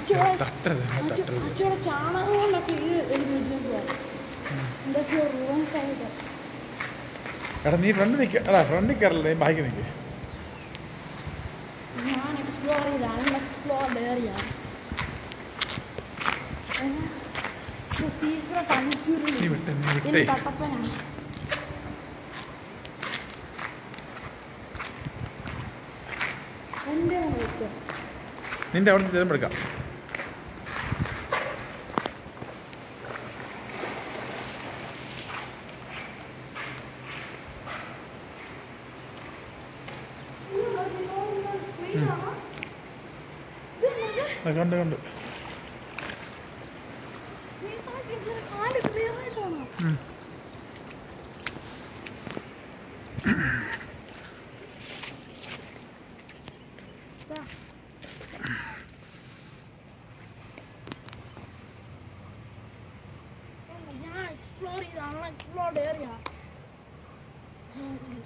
അച്ചുവിടെ തട്ടരുത് അങ്ങനെ അച്ചു തട്ടരുത് അച്ചുവിടെ ചാണകം കൊണ്ടൊക്കെ ഇത് എഴുതി വെച്ചേക്കുവാ എന്തൊക്കെയോ റൂംസ് ആയിട്ട് എടാ നീ ഫ്രണ്ട് നിൽക്ക എടാ ഫ്രണ്ടിൽ കയറല്ലേ നീ ബാക്കി നിൽക്ക് ഞാൻ എക്സ്പ്ലോർ ചെയ്ത അൺഎക്സ്പ്ലോർഡ് ഏറിയ സീക്രട്ട് നീ അഞ്ചുരുളി വിട്ടെ നീ ഇനി വിട്ടേ കട്ടപ്പനാണ് എൻ്റെ വിളിക്കുക നിന്റെ അവിടെ നിന്ന് എടുക്കാം ആ, കണ്ട് കണ്ട് ഉം. ഞാൻ എക്സ്പ്ലോർ ചെയ്ത അൺഎക്സ്പ്ലോർഡ് ഏറിയ